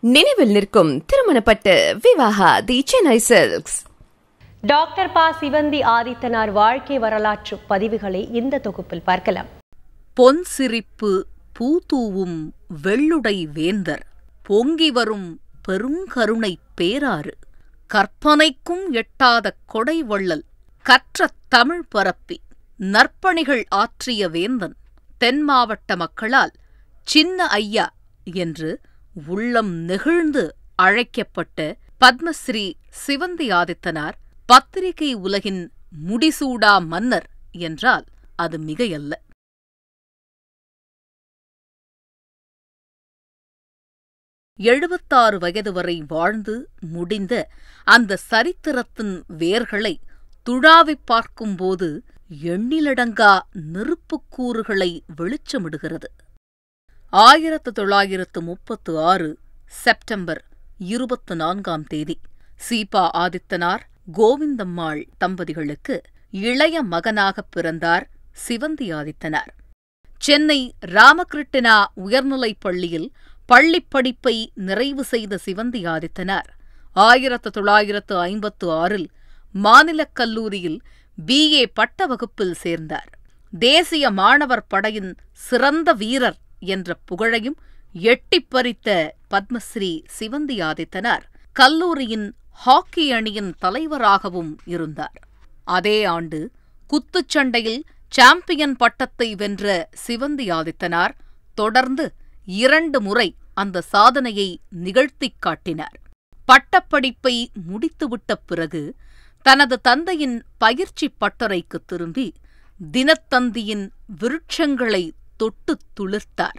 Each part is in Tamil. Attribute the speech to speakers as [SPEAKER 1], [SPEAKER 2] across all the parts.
[SPEAKER 1] நினைவில் நிற்கும் திருமணப்பட்டு Vivaha the Chennai Silks
[SPEAKER 2] doctor Pa Sivanthi Adithanar வாழ்க்கை வரலாற்று பதிவுகளை இந்த தொகுப்பில் பார்க்கலாம்
[SPEAKER 3] பொன் சிரிப்பு பூதூவும் வெள்ளுடை வேந்தர் பொங்கி வரும் பெருங்கருணை பேராறு கற்பனைக்கும் எட்டாத கொடை வள்ளல் கற்ற தமிழ் பரப்பி நற்பணிகள் ஆற்றிய வேந்தன் தென் மாவட்ட மக்களால் சின்ன ஐயா என்று உள்ளம் நெகிழ்ந்து அழைக்கப்பட்ட பத்மஸ்ரீ சிவந்தி ஆதித்தனார் பத்திரிகை உலகின் முடிசூடா மன்னர் என்றால் அது மிகையல்ல எழுபத்தாறு வயது வரை வாழ்ந்து முடிந்த அந்த சரித்திரத்தின் வேர்களை துழாவிப் பார்க்கும்போது எண்ணிலடங்கா நெருப்புக்கூறுகளை வெளிச்சமிடுகிறது ஆயிரத்து தொள்ளாயிரத்து முப்பத்து ஆறு செப்டம்பர் இருபத்து நான்காம் தேதி சீபா ஆதித்தனார் கோவிந்தம்மாள் தம்பதிகளுக்கு இளைய மகனாகப் பிறந்தார் சிவந்தி ஆதித்தனார் சென்னை ராமகிருட்டினா உயர்நிலைப் பள்ளியில் பள்ளிப் படிப்பை நிறைவு செய்த சிவந்தி ஆதித்தனார் ஆயிரத்து தொள்ளாயிரத்து ஐம்பத்து ஆறில் மாநிலக் கல்லூரியில் பிஏ பட்ட வகுப்பில் சேர்ந்தார் தேசிய மாணவர் படையின் சிறந்த வீரர் என்ற புகழையும் எட்டிப் பறித்த பத்மஸ்ரீ சிவந்தி ஆதித்தனார் கல்லூரியின் ஹாக்கி அணியின் தலைவராகவும் இருந்தார் அதே ஆண்டு குத்துச்சண்டையில் சாம்பியன் பட்டத்தை வென்ற சிவந்தி ஆதித்தனார் தொடர்ந்து இரண்டு முறை அந்த சாதனையை நிகழ்த்திக் காட்டினார் பட்டப்படிப்பை முடித்துவிட்ட பிறகு தனது தந்தையின் பயிற்சி பட்டறைக்கு திரும்பி தினத்தந்தியின் விருட்சங்களை தொட்டுத் துளிர்த்தார்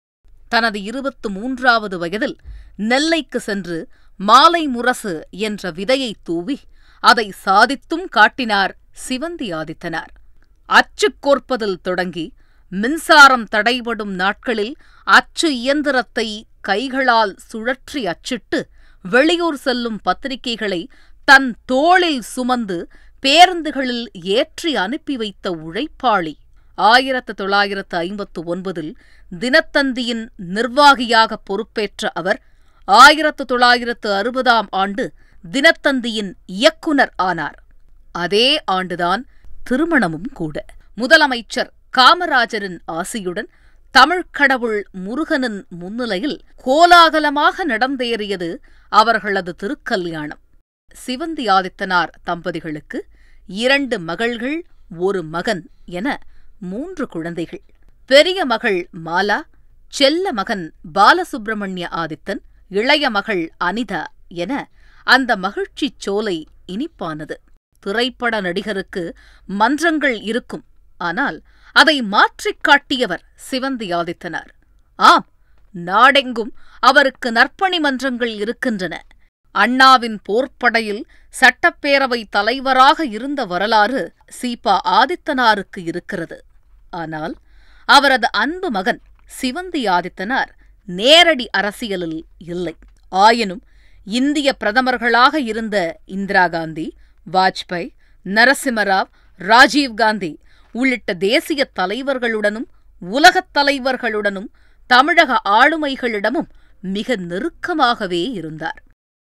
[SPEAKER 3] தனது இருபத்து மூன்றாவது வயதில் நெல்லைக்கு சென்று மாலை முரசு என்ற விதையை தூவி அதை சாதித்தும் காட்டினார் சிவந்தி ஆதித்தனார் அச்சுக் கோர்ப்பதில் தொடங்கி மின்சாரம் தடைபடும் நாட்களில் அச்சு இயந்திரத்தை கைகளால் சுழற்றி அச்சிட்டு வெளியூர் செல்லும் பத்திரிகைகளை தன் தோளில் சுமந்து பேருந்துகளில் ஏற்றி அனுப்பி வைத்த உழைப்பாளி ஆயிரத்து தொள்ளாயிரத்து ஐம்பத்து ஒன்பதில் தினத்தந்தியின் நிர்வாகியாக பொறுப்பேற்ற அவர் ஆயிரத்து தொள்ளாயிரத்து அறுபதாம் ஆண்டு தினத்தந்தியின் இயக்குனர் ஆனார் அதே ஆண்டுதான் திருமணமும் கூட முதலமைச்சர் காமராஜரின் ஆசியுடன் தமிழ்க் கடவுள் முருகனின் முன்னிலையில் கோலாகலமாக நடந்தேறியது அவர்களது திருக்கல்யாணம் சிவந்தி ஆதித்தனார் தம்பதிகளுக்கு இரண்டு மகள்கள் ஒரு மகன் என மூன்று குழந்தைகள் பெரிய மகள் மாலா செல்ல மகன் பாலசுப்பிரமணிய ஆதித்தன் இளைய மகள் அனிதா என அந்த மகிழ்ச்சிச் சோலை இனிப்பானது திரைப்பட நடிகருக்கு மன்றங்கள் இருக்கும் ஆனால் அதை மாற்றிக் காட்டியவர் சிவந்தி ஆதித்தனார் ஆம் நாடெங்கும் அவருக்கு நற்பணி மன்றங்கள் இருக்கின்றன அண்ணாவின் போர்ப்படையில் சட்டப்பேரவை தலைவராக இருந்த வரலாறு சீபா ஆதித்தனாருக்கு இருக்கிறது ஆனால் அவரது அன்பு மகன் சிவந்தி ஆதித்தனார் நேரடி அரசியலில் இல்லை ஆயினும் இந்திய பிரதமர்களாக இருந்த இந்திரா காந்தி வாஜ்பாய் நரசிம்மராவ் ராஜீவ்காந்தி உள்ளிட்ட தேசிய தலைவர்களுடனும் உலகத் தலைவர்களுடனும் தமிழக ஆளுமைகளிடமும் மிக நெருக்கமாகவே இருந்தார்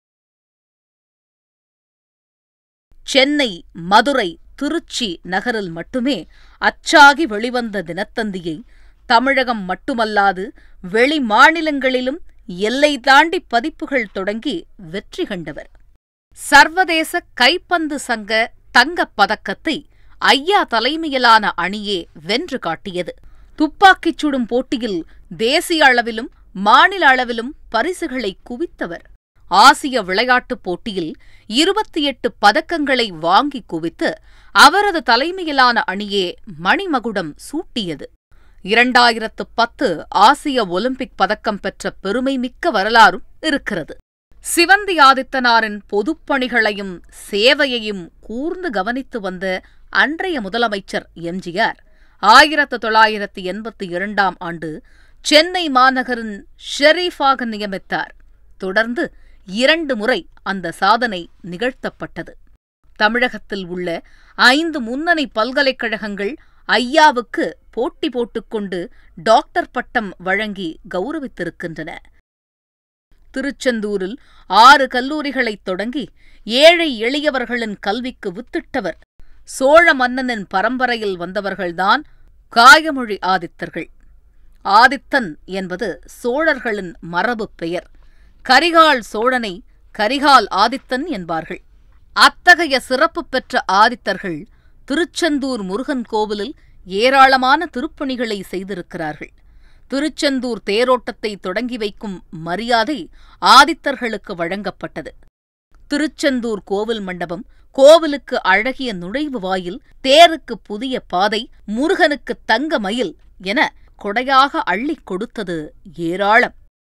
[SPEAKER 3] சென்னை மதுரை திருச்சி நகரில் மட்டுமே அச்சாகி வெளிவந்த தினத்தந்தியை தமிழகம் மட்டுமல்லாது வெளி மாநிலங்களிலும் எல்லை தாண்டி பதிப்புகள் தொடங்கி வெற்றி கண்டவர் சர்வதேச கைப்பந்து சங்க தங்கப் பதக்கத்தை ஐயா தலைமையிலான அணியே வென்று காட்டியது துப்பாக்கிச் சுடும் போட்டியில் தேசிய அளவிலும் மாநில அளவிலும் பரிசுகளை குவித்தவர் ஆசிய விளையாட்டுப் போட்டியில் இருபத்தி எட்டு பதக்கங்களை வாங்கி குவித்து அவரது தலைமையிலான அணியே மணிமகுடம் சூட்டியது இரண்டாயிரத்து பத்து ஆசிய ஒலிம்பிக் பதக்கம் பெற்ற பெருமைமிக்க வரலாறும் இருக்கிறது சிவந்தி ஆதித்தனாரின் பொதுப்பணிகளையும் சேவையையும் கூர்ந்து கவனித்து வந்த அன்றைய முதலமைச்சர் எம்ஜிஆர் ஆயிரத்து தொள்ளாயிரத்து எண்பத்தி இரண்டாம் ஆண்டு சென்னை மாநகரின் ஷெரீஃபாக நியமித்தார் தொடர்ந்து இரண்டு முறை அந்த சாதனை நிகழ்த்தப்பட்டது தமிழகத்தில் உள்ள ஐந்து முன்னணி பல்கலைக்கழகங்கள் ஐயாவுக்கு போட்டி போட்டுக்கொண்டு டாக்டர் பட்டம் வழங்கி கௌரவித்திருக்கின்றன திருச்செந்தூரில் ஆறு கல்லூரிகளைத் தொடங்கி ஏழை எளியவர்களின் கல்விக்கு வித்திட்டவர் சோழ மன்னனின் பரம்பரையில் வந்தவர்கள்தான் காயமொழி ஆதித்தர்கள் ஆதித்தன் என்பது சோழர்களின் மரபுப் பெயர் கரிகால் சோழனை கரிகால் ஆதித்தன் என்பார்கள் அத்தகைய சிறப்பு பெற்ற ஆதித்தர்கள் திருச்செந்தூர் முருகன் கோவிலில் ஏராளமான திருப்பணிகளை செய்திருக்கிறார்கள் திருச்செந்தூர் தேரோட்டத்தை தொடங்கி வைக்கும் மரியாதை ஆதித்தர்களுக்கு வழங்கப்பட்டது திருச்செந்தூர் கோவில் மண்டபம் கோவிலுக்கு அழகிய நுழைவு வாயில் தேருக்கு புதிய பாதை முருகனுக்கு தங்க மயில் என கொடையாக அள்ளிக் கொடுத்தது ஏராளம்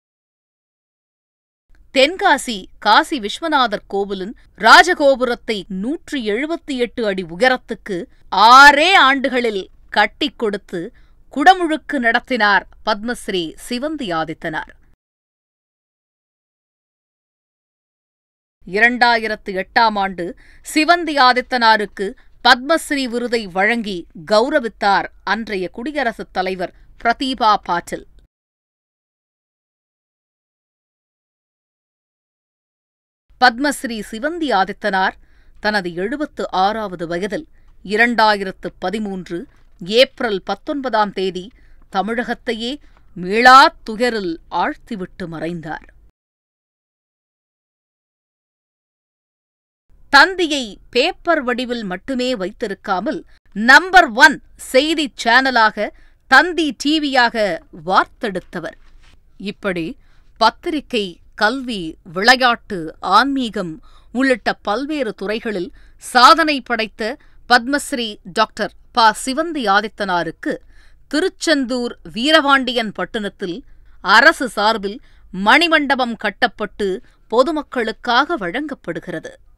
[SPEAKER 3] தென்காசி காசி விஸ்வநாதர் கோவிலின் ராஜகோபுரத்தை நூற்றி எழுபத்தி எட்டு அடி உயரத்துக்கு ஆறே ஆண்டுகளில் கட்டிக் கொடுத்து குடமுழுக்கு நடத்தினார் பத்மஸ்ரீ சிவந்தி ஆதித்தனார் இரண்டாயிரத்து எட்டாம் ஆண்டு சிவந்தி ஆதித்தனாருக்கு பத்மஸ்ரீ விருதை வழங்கி கௌரவித்தார் அன்றைய குடியரசுத் தலைவர் பிரதீபா பாட்டில் பத்மஸ்ரீ சிவந்தி ஆதித்தனார் தனது எழுபத்து ஆறாவது வயதில் இரண்டாயிரத்து பதிமூன்று ஏப்ரல் பத்தொன்பதாம் தேதி தமிழகத்தையே மீளாத் துயரில் ஆழ்த்திவிட்டு மறைந்தார் தந்தியை பேப்பர் வடிவில் மட்டுமே வைத்திருக்காமல் நம்பர் ஒன் செய்தி சேனலாக தந்தி டிவியாக வார்த்தெடுத்தவர் இப்படி பத்திரிகை கல்வி விளையாட்டு ஆன்மீகம் உள்ளிட்ட பல்வேறு துறைகளில் சாதனை படைத்த பத்மஸ்ரீ டாக்டர் ப சிவந்தி ஆதித்தனாருக்கு திருச்செந்தூர் வீரபாண்டியன் பட்டணத்தில் அரசு சார்பில் மணிமண்டபம் கட்டப்பட்டு பொதுமக்களுக்காக வழங்கப்படுகிறது